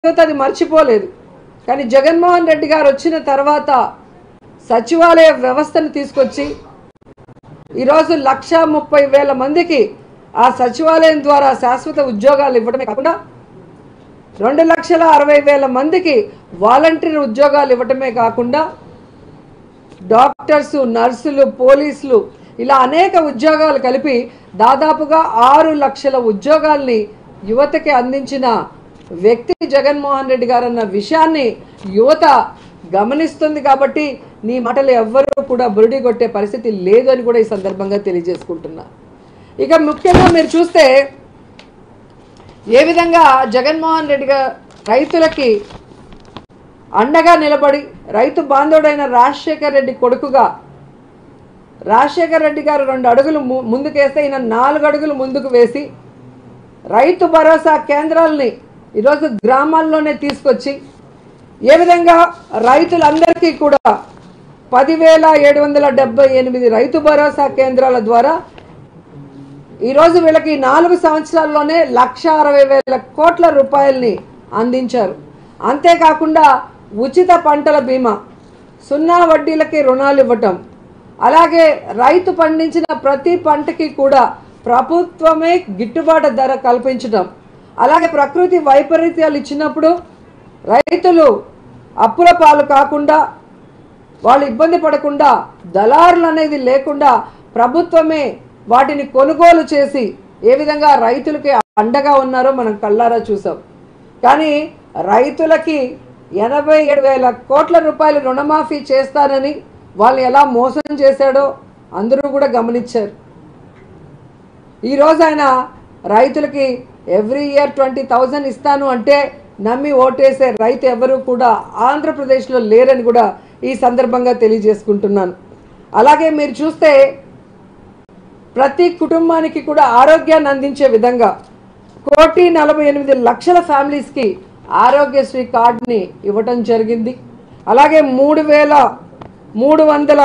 యువత అది మర్చిపోలేదు కానీ జగన్మోహన్ రెడ్డి గారు వచ్చిన తర్వాత సచివాలయ వ్యవస్థను తీసుకొచ్చి ఈరోజు లక్ష ముప్పై వేల మందికి ఆ సచివాలయం ద్వారా శాశ్వత ఉద్యోగాలు ఇవ్వడమే కాకుండా రెండు లక్షల అరవై వేల మందికి వాలంటీర్ ఉద్యోగాలు ఇవ్వటమే కాకుండా డాక్టర్స్ నర్సులు పోలీసులు ఇలా అనేక ఉద్యోగాలు కలిపి దాదాపుగా ఆరు లక్షల ఉద్యోగాల్ని యువతకి అందించిన వ్యక్తి జగన్మోహన్ రెడ్డి గారు అన్న విషయాన్ని యువత గమనిస్తుంది కాబట్టి నీ మాటలు ఎవ్వరూ కూడా బురుడి కొట్టే పరిస్థితి లేదు అని కూడా ఈ సందర్భంగా తెలియజేసుకుంటున్నా ఇక ముఖ్యంగా మీరు చూస్తే ఏ విధంగా జగన్మోహన్ రెడ్డి గారు రైతులకి అండగా నిలబడి రైతు బాంధవుడైన రాజశేఖర్ రెడ్డి కొడుకుగా రాజశేఖర్ రెడ్డి గారు రెండు అడుగులు ము- ముందుకేస్తే ఈయన నాలుగు అడుగులు ముందుకు వేసి రైతు భరోసా కేంద్రాలని ఈరోజు గ్రామాల్లోనే తీసుకొచ్చి ఏ విధంగా రైతులందరికీ కూడా పదివేల ఏడు వందల డెబ్బై ఎనిమిది రైతు భరోసా కేంద్రాల ద్వారా ఈరోజు వీళ్ళకి నాలుగు సంవత్సరాల్లోనే లక్ష అరవై వేల కోట్ల రూపాయల్ని అందించారు అంతేకాకుండా ఉచిత పంటల బీమా సున్నా వడ్డీలకి రుణాలు ఇవ్వటం అలాగే రైతు పండించిన ప్రతి పంటకి కూడా ప్రభుత్వమే గిట్టుబాటు ధర కల్పించడం అలాగే ప్రకృతి వైపరీత్యాలు ఇచ్చినప్పుడు రైతులు అప్పుల పాలు కాకుండా వాళ్ళు ఇబ్బంది పడకుండా దళారులు అనేది లేకుండా ప్రభుత్వమే వాటిని కొనుగోలు చేసి ఏ విధంగా రైతులకి అండగా ఉన్నారో మనం కళ్ళారా చూసాం కానీ రైతులకి ఎనభై ఏడు వేల కోట్ల రూపాయలు రుణమాఫీ చేస్తానని వాళ్ళు ఎలా మోసం చేశాడో అందరూ కూడా గమనించారు ఈరోజు ఆయన రైతులకి ఎవ్రీ ఇయర్ ట్వంటీ థౌజండ్ ఇస్తాను అంటే నమ్మి ఓటేసే రైతు ఎవరు కూడా ఆంధ్రప్రదేశ్లో లేరని కూడా ఈ సందర్భంగా తెలియజేసుకుంటున్నాను అలాగే మీరు చూస్తే ప్రతి కుటుంబానికి కూడా ఆరోగ్యాన్ని అందించే విధంగా కోటి నలభై ఎనిమిది లక్షల ఫ్యామిలీస్కి ఆరోగ్యశ్రీ కార్డుని ఇవ్వటం జరిగింది అలాగే మూడు వేల మూడు వందల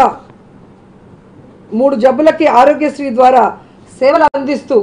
మూడు జబ్బులకి ఆరోగ్యశ్రీ ద్వారా సేవలు అందిస్తూ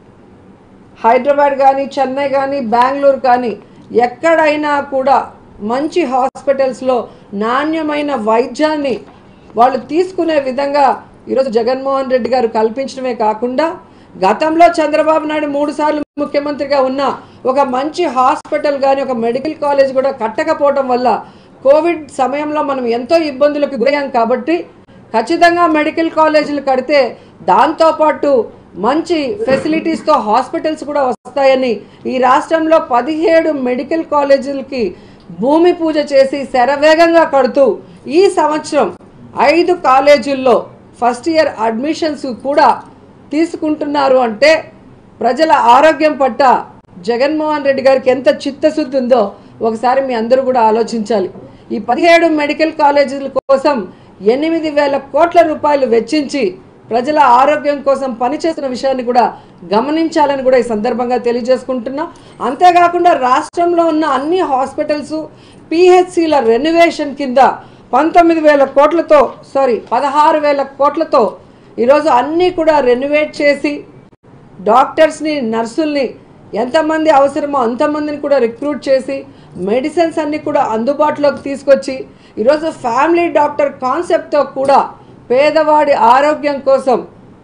హైదరాబాద్ కానీ చెన్నై కానీ బెంగళూరు కానీ ఎక్కడైనా కూడా మంచి హాస్పిటల్స్లో నాణ్యమైన వైద్యాన్ని వాళ్ళు తీసుకునే విధంగా ఈరోజు జగన్మోహన్ రెడ్డి గారు కల్పించడమే కాకుండా గతంలో చంద్రబాబు నాయుడు మూడు సార్లు ముఖ్యమంత్రిగా ఉన్న ఒక మంచి హాస్పిటల్ కానీ ఒక మెడికల్ కాలేజ్ కూడా కట్టకపోవడం వల్ల కోవిడ్ సమయంలో మనం ఎంతో ఇబ్బందులకు గురయ్యాం కాబట్టి ఖచ్చితంగా మెడికల్ కాలేజీలు కడితే దాంతోపాటు మంచి ఫెసిలిటీస్తో హాస్పిటల్స్ కూడా వస్తాయని ఈ రాష్ట్రంలో పదిహేడు మెడికల్ కాలేజీలకి భూమి పూజ చేసి శరవేగంగా కడుతూ ఈ సంవత్సరం ఐదు కాలేజీల్లో ఫస్ట్ ఇయర్ అడ్మిషన్స్ కూడా తీసుకుంటున్నారు అంటే ప్రజల ఆరోగ్యం పట్ల జగన్మోహన్ రెడ్డి గారికి ఎంత చిత్తశుద్ధి ఉందో ఒకసారి మీ అందరూ కూడా ఆలోచించాలి ఈ పదిహేడు మెడికల్ కాలేజీల కోసం ఎనిమిది వేల కోట్ల రూపాయలు వెచ్చించి ప్రజల ఆరోగ్యం కోసం పనిచేస్తున్న విషయాన్ని కూడా గమనించాలని కూడా ఈ సందర్భంగా తెలియజేసుకుంటున్నా అంతేకాకుండా రాష్ట్రంలో ఉన్న అన్ని హాస్పిటల్స్ పిహెచ్సిల రెనోవేషన్ కింద పంతొమ్మిది వేల కోట్లతో సారీ పదహారు వేల కోట్లతో ఈరోజు అన్నీ కూడా రెనోవేట్ చేసి డాక్టర్స్ని నర్సుల్ని ఎంతమంది అవసరమో అంతమందిని కూడా రిక్రూట్ చేసి మెడిసిన్స్ అన్ని కూడా అందుబాటులోకి తీసుకొచ్చి ఈరోజు ఫ్యామిలీ డాక్టర్ కాన్సెప్ట్తో కూడా పేదవాడి ఆరోగ్యం కోసం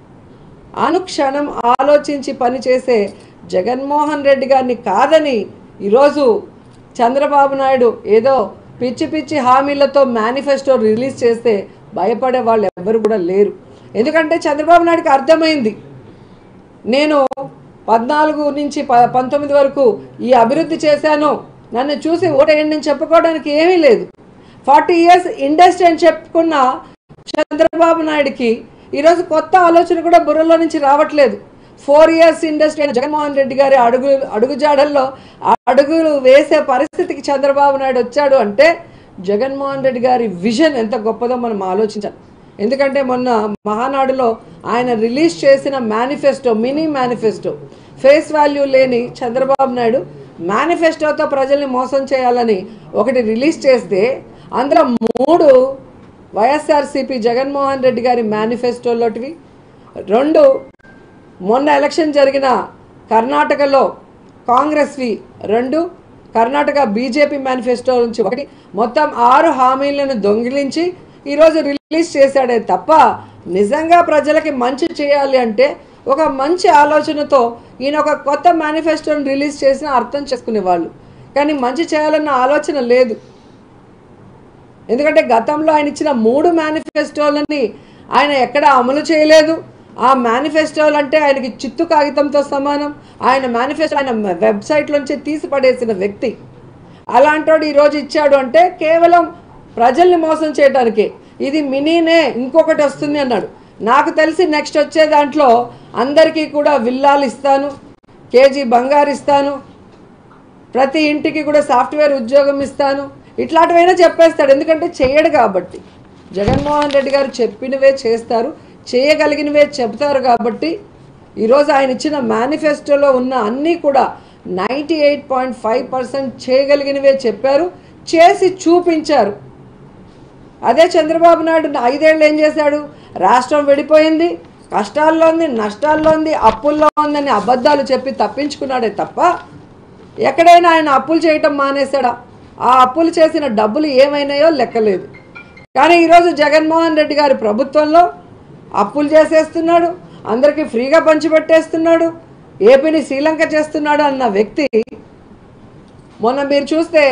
అనుక్షణం ఆలోచించి పనిచేసే జగన్మోహన్ రెడ్డి గారిని కాదని ఈరోజు చంద్రబాబు నాయుడు ఏదో పిచ్చి పిచ్చి హామీలతో మేనిఫెస్టో రిలీజ్ చేస్తే భయపడే వాళ్ళు ఎవ్వరు కూడా లేరు ఎందుకంటే చంద్రబాబు నాయుడుకి అర్థమైంది నేను పద్నాలుగు నుంచి ప పంతొమ్మిది వరకు ఈ అభివృద్ధి చేశాను నన్ను చూసి ఓటేయండి అని చెప్పుకోవడానికి ఏమీ లేదు ఫార్టీ ఇయర్స్ ఇండస్ట్రీ అని చెప్పుకున్న చంద్రబాబు నాయుడుకి ఈరోజు కొత్త ఆలోచన కూడా బుర్రలో నుంచి రావట్లేదు ఫోర్ ఇయర్స్ ఇండస్ట్రీ అయిన జగన్మోహన్ రెడ్డి గారి అడుగు అడుగుజాడల్లో అడుగులు వేసే పరిస్థితికి చంద్రబాబు నాయుడు వచ్చాడు అంటే జగన్మోహన్ రెడ్డి గారి విజన్ ఎంత గొప్పదో మనం ఆలోచించాలి ఎందుకంటే మొన్న మహానాడులో ఆయన రిలీజ్ చేసిన manifesto mini manifesto face value లేని చంద్రబాబు నాయుడు మేనిఫెస్టోతో ప్రజల్ని మోసం చేయాలని ఒకటి రిలీజ్ చేస్తే అందులో మూడు వైఎస్ఆర్సీపీ జగన్మోహన్ రెడ్డి గారి మేనిఫెస్టోలోటివి రెండు మొన్న ఎలక్షన్ జరిగిన కర్ణాటకలో కాంగ్రెస్వి రెండు కర్ణాటక బీజేపీ మేనిఫెస్టో నుంచి ఒకటి మొత్తం ఆరు హామీలను దొంగిలించి ఈరోజు రిలీజ్ చేశాడే తప్ప నిజంగా ప్రజలకి మంచి చేయాలి అంటే ఒక మంచి ఆలోచనతో ఈయన ఒక కొత్త మేనిఫెస్టోని రిలీజ్ చేసిన అర్థం చేసుకునేవాళ్ళు కానీ మంచి చేయాలన్న ఆలోచన లేదు ఎందుకంటే గతంలో ఆయన ఇచ్చిన మూడు మేనిఫెస్టోలని ఆయన ఎక్కడ అమలు చేయలేదు ఆ మేనిఫెస్టోలు అంటే ఆయనకి చిత్తు కాగితంతో సమానం ఆయన మేనిఫెస్టో ఆయన వెబ్సైట్లోంచి తీసి పడేసిన వ్యక్తి అలాంటోడు ఈరోజు ఇచ్చాడు అంటే కేవలం ప్రజల్ని మోసం చేయడానికే ఇది మినీనే ఇంకొకటి వస్తుంది అన్నాడు నాకు తెలిసి నెక్స్ట్ వచ్చే దాంట్లో అందరికీ కూడా విల్లాలు ఇస్తాను కేజీ బంగారు ఇస్తాను ప్రతి ఇంటికి కూడా సాఫ్ట్వేర్ ఉద్యోగం ఇస్తాను ఇట్లాంటివైనా చెప్పేస్తాడు ఎందుకంటే చేయడు కాబట్టి జగన్మోహన్ రెడ్డి గారు చెప్పినవే చేస్తారు చేయగలిగినవే చెప్తారు కాబట్టి ఈరోజు ఆయన ఇచ్చిన మేనిఫెస్టోలో ఉన్న అన్నీ కూడా ninety eight point five percent చేయగలిగినవే చెప్పారు చేసి చూపించారు అదే చంద్రబాబు నాయుడు ఐదేళ్ళు ఏం చేశాడు రాష్ట్రం విడిపోయింది కష్టాల్లో ఉంది నష్టాల్లో ఉంది అప్పుల్లో ఉందని అబద్ధాలు చెప్పి తప్పించుకున్నాడే తప్ప ఎక్కడైనా ఆయన అప్పులు చేయటం మానేశాడా ఆ అప్పులు చేసిన డబ్బులు ఏమైనాయో లెక్కలేదు కానీ ఈరోజు జగన్మోహన్ రెడ్డి గారి ప్రభుత్వంలో అప్పులు చేసేస్తున్నాడు అందరికీ ఫ్రీగా పంచిపెట్టేస్తున్నాడు ఏపీని శ్రీలంక చేస్తున్నాడు అన్న వ్యక్తి మొన్న మీరు చూస్తే